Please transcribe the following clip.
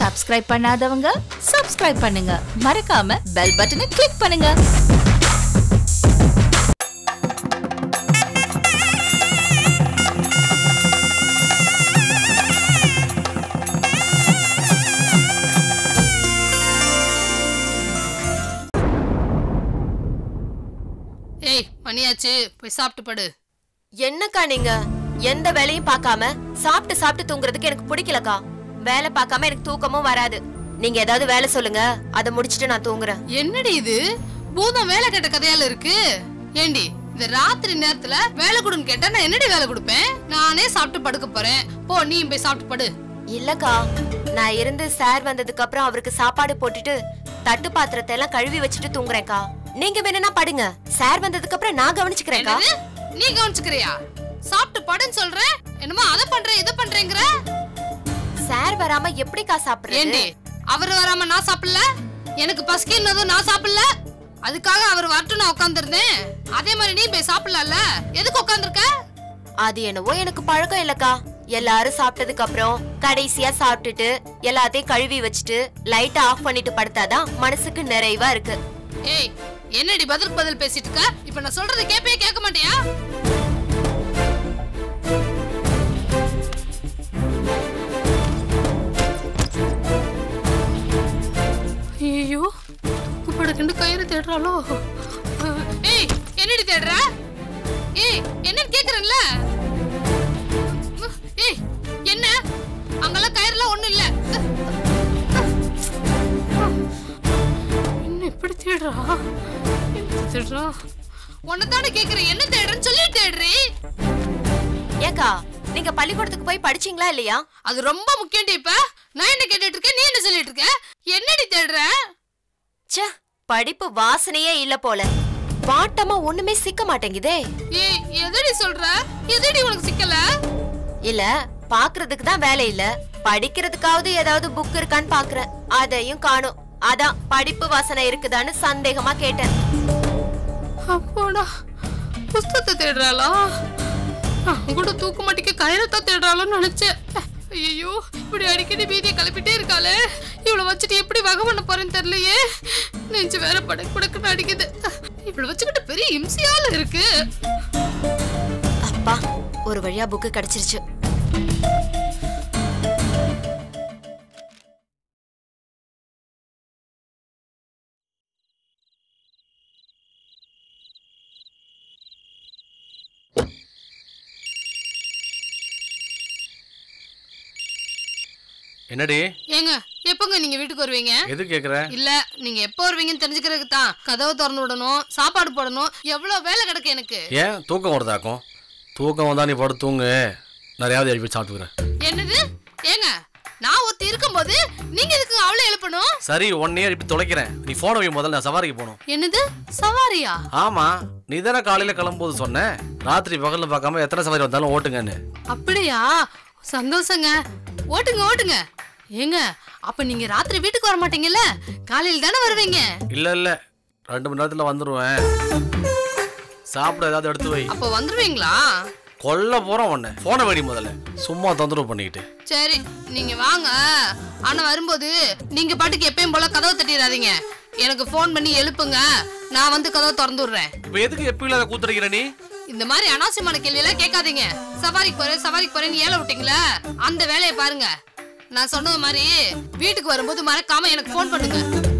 Subscribe பண்ணாதவங்க subscribe பண்ணுங்க மறக்காம பெல் பட்டனை கிளிக் பண்ணுங்க ஏய் மணியாச்சு போய் சாப்பிட்டு படு என்னக்கா நீங்க எந்த வேலையும் பார்க்காம சாப்பிட்டு சாப்பிட்டு தூங்குறதுக்கு எனக்கு பிடிக்கலக்கா வேலை பார்க்காம எனக்கு தூக்கமும் வராது நீங்க ஏதாவது வேலை சொல்லுங்க அதை முடிச்சிட்டு நான் தூங்குறேன் என்னடி இது பூதம் வேலை கேட்ட கதையால இருக்கு ஏண்டி இந்த ராத்திரி நேரத்துல வேலை கொடுன்னு கேட்டா நான் என்னடி வேலை கொடுப்பேன் நானே சாப்பிட்டு படுக்க போறேன் போ நீ போய் சாப்பிட்டு படு இல்லக்கா நான் இருந்து சார் வந்ததுக்கு அப்புறம் அவருக்கு சாப்பாடு போட்டுட்டு தட்டு பாத்திரத்தை எல்லாம் கழுவி வச்சுட்டு தூங்குறேன்க்கா நீங்க வேணும்னா படுங்க சார் வந்ததுக்கு அப்புறம் நான் கவனிச்சுக்கிறேன்க்கா என்னது? நீ கவனிச்சுக்கிறியா சாப்பிட்டு படுன்னு சொல்ற என்னமோ அதை பண்ற இதை பண்றேங்கிற சார் வராம எப்படிக்கா சாப்பிடுறது ஏண்டி அவர் வராம நான் சாப்பிடல எனக்கு பசிக்கினதும் நான் சாப்பிடல அதுக்காக அவர் வரட்டும் நான் உட்காந்துருந்தேன் அதே மாதிரி நீ போய் சாப்பிடலாம்ல எதுக்கு உட்காந்துருக்க அது என்னவோ எனக்கு பழக்கம் இல்லக்கா எல்லாரும் சாப்பிட்டதுக்கு அப்புறம் கடைசியா சாப்பிட்டுட்டு எல்லாத்தையும் கழுவி வச்சுட்டு லைட் ஆஃப் பண்ணிட்டு படுத்தாதான் மனசுக்கு நிறைவா இருக்கு ஏய் என்னடி பதிலுக்கு பதில் பேசிட்டு இருக்க இப்ப நான் சொல்றதை கேப்பே கேட்க மாட்டியா ஐயோ படக்கண்டு கயிறு தேடுறாளோ அஹ், ஏய் என்னடி தேடுற ஏய் என்னன்னு கேக்குறேன்ல உம், ஏய் என்ன அங்கெல்லாம் கயிறுலாம் ஒண்ணும் இல்ல என்ன இப்படி தேடுறா என்ன தேடுறா உன்னதானே கேக்குறேன் என்ன தேடுறேன்னு சொல்லி தேடுறீ ஏக்கா நீங்க பள்ளிக்கூடத்துக்கு போய் படிச்சீங்களா இல்லையா அது ரொம்ப முக்கியம்டி இப்ப நான் என்ன கேட்டுட்டு இருக்கேன் நீ என்ன சொல்லிட்டு இருக்க என்னடி தேடுற ச்சே படிப்பு வாசனையே இல்ல போல பாட்டமா ஒண்ணுமே சிக்க மாட்டேங்குதே ஏய் எதடி சொல்ற எதடி உனக்கு சிக்கல இல்ல பாக்குறதுக்கு தான் வேலை இல்ல படிக்கிறதுக்காவது ஏதாவது புக் இருக்கான்னு பாக்குறேன் அதையும் காணும் அதான் படிப்பு வாசனை இருக்குதான்னு சந்தேகமா கேட்டேன் அப்போடா புஸ்தகத்தை தேடுறாளா நான் கூட தூக்க மாட்டிக்க கயிறத்தான் தேடுறாளோன்னு நினைச்சேன் ஐயோ இப்படி அடிக்கடி பீதியை கிளப்பிட்டே இருக்காளே இவளை வச்சுட்டு எப்படி வகை பண்ண போறேன்னு தெரியலையே நெஞ்சு வேற படக்கு படக்குன்னு அடிக்குது இவளை வச்சுக்கிட்டு பெரிய இம்சையால இருக்கு அப்பா ஒரு வழியா புக்கு கிடைச்சிருச்சு என்னடி ஏங்க எப்பங்க நீங்க வீட்டுக்கு வருவீங்க எது கேக்குற இல்ல நீங்க எப்போ வருவீங்கன்னு தெரிஞ்சுக்கிறதுக்கு தான் கதவை திறந்து விடணும் சாப்பாடு போடணும் எவ்வளவு வேலை கிடக்கு எனக்கு ஏன் தூக்கம் வருதாக்கும் தூக்கம் வந்தா நீ படுத்து தூங்கு நிறையாவது எழுப்பி சாப்பிட்டுக்கிறேன் என்னது ஏங்க நான் ஒருத்தி இருக்கும்போது நீங்க எதுக்கு அவளை எழுப்பணும் சரி ஒன் இயர் இப்படி தொலைக்கிறேன் நீ போன வை முதல்ல நான் சவாரிக்கு போகணும் என்னது சவாரியா ஆமா நீ தானே காலையில கிளம்பும்போது சொன்ன ராத்திரி பகல்ல பார்க்காம எத்தனை சவாரி வந்தாலும் ஓட்டுங்கன்னு அப்படியா சந்தோஷங்க ஓட்டுங்க ஓட்டுங்க ஏங்க அப்ப நீங்க ராத்திரி வீட்டுக்கு வர மாட்டீங்கல்ல காலையில தானே வருவீங்க இல்ல இல்ல ரெண்டு மணி நேரத்துல வந்துருவேன் சாப்பிட ஏதாவது எடுத்து வை அப்ப வந்துருவீங்களா கொல்ல போறோம் உன்னை போன வெடி முதல்ல சும்மா தொந்தரவு பண்ணிக்கிட்டு சரி நீங்க வாங்க ஆனா வரும்போது நீங்க பாட்டுக்கு எப்பயும் போல கதவை தட்டிடாதீங்க எனக்கு ஃபோன் பண்ணி எழுப்புங்க நான் வந்து கதவை திறந்து விடுறேன் இப்ப எதுக்கு எப்பயும் இல்லாத கூத்தடிக்கிற நீ இந்த மாதிரி அனாவசியமான கேள்வி எல்லாம் கேட்காதீங்க சவாரிக்கு போறேன் சவாரிக்கு போறேன்னு ஏல விட்டீங்களா அந்த வேலையை பாருங்க நான் சொன்னது மாதிரி வீட்டுக்கு வரும்போது மறக்காம எனக்கு ஃபோன் பண்ணுங்க